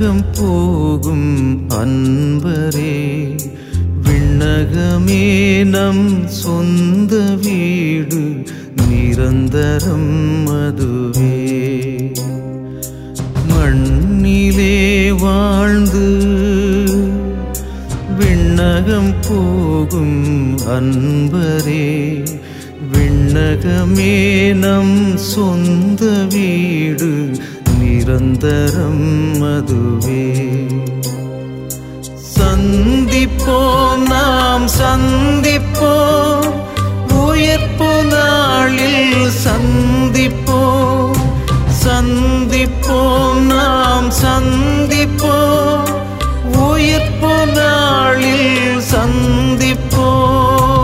விண்ணகம் போகும் அன்பரே விண்ணகமே நம் சொந்த வீடு நிரந்தரம் அதுவே மண்ணிலே வாழ்ந்து விண்ணகம் போகும் அன்பரே விண்ணகமே நம் சொந்த வீடு நிரந்தரம் அதுவே சந்திப்போம் நாம் சந்திப்போம் உயர்ப்பு நாளில் சந்திப்போம் சந்திப்போம் நாம் சந்திப்போம் உயிர்ப்பு நாளில் சந்திப்போம்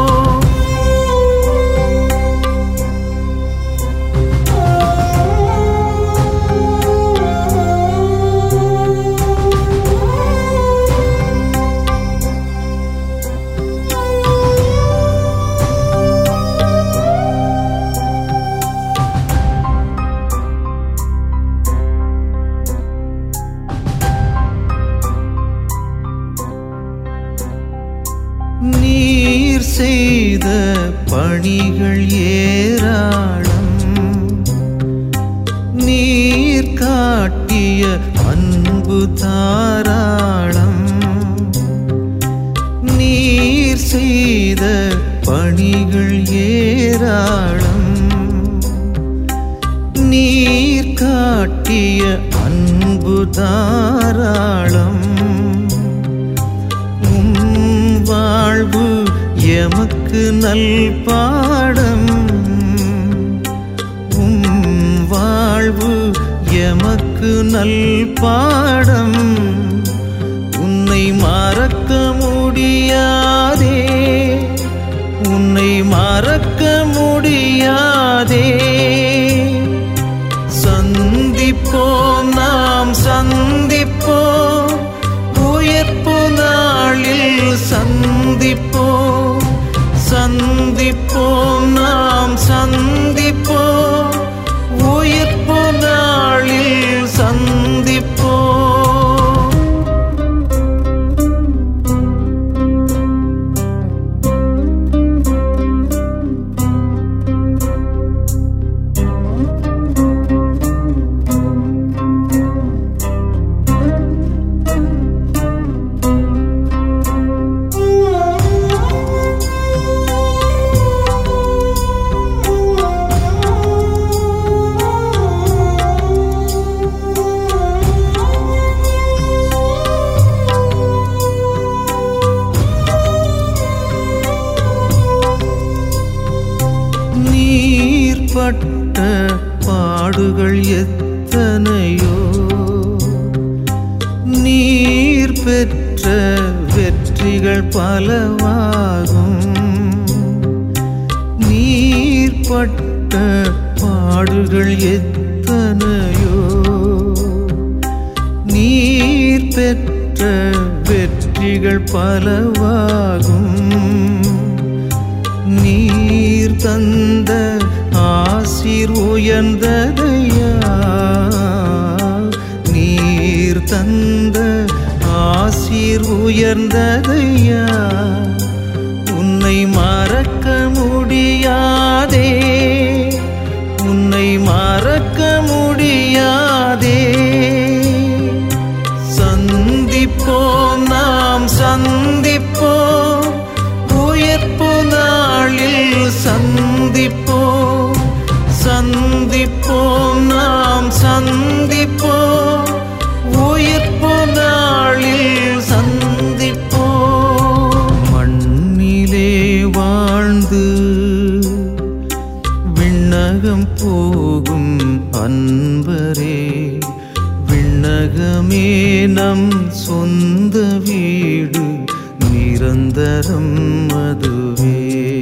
நீர் செய்த பணிகள் ஏராளம் நீர் காட்டிய அன்பு தாராளம் நீர் செய்த பணிகள் ஏராளம் நீர் காட்டிய அன்பு தாராளம் உம் வாழ்வு எமக்கு நல் பாடம் உம் வாழ்வு எமக்கு நல் பாடம் உன்னை மறக்க முடியாதே உன்னை மறக்க முடியாதே சந்திப்போம் நாம் சந்திப்போம் உயர்ப்பு நாளில் சந்திப்போம் சந்திப்போம் நாம் சந்திப்போம் உயிர்ப்பு நாளில் சந்திப்போம் நீர் பட்ட பாடுகள் எத்தனையோ நீர் பெற்ற வெற்றிகள் பலவாகும் நீர் பட்ட பாடுகள் எத்தனையோ நீர் பெற்ற வெற்றிகள் பலவாகும் நீர் தந்த ஆசீர் உயர்ந்ததையா நீர் தந்த ஆசீர் உயர்ந்ததையா உன்னை மறக்க முடியாதே உன்னை மறக்க முடியாதே சந்திப்போம் நாம் சந்திப்போம் உயர்ப்பு நாளில் சந்திப்போம் சந்திப்போம் நாம் சந்திப்போம் உயிர்ப்பு நாளில் சந்திப்போம் மண்ணிலே வாழ்ந்து விண்ணகம் போகும் அன்பரே விண்ணகமே நம் சொந்த வீடு நிரந்தரம் அதுவே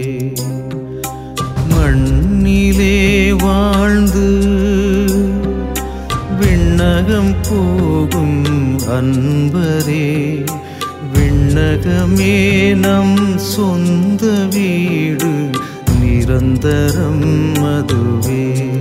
மண்ணிலே வாழ்ந்து விண்ணகம் போகும் அன்பரே விண்ணகமே நம் சொந்த வீடு நிரந்தரம் அதுவே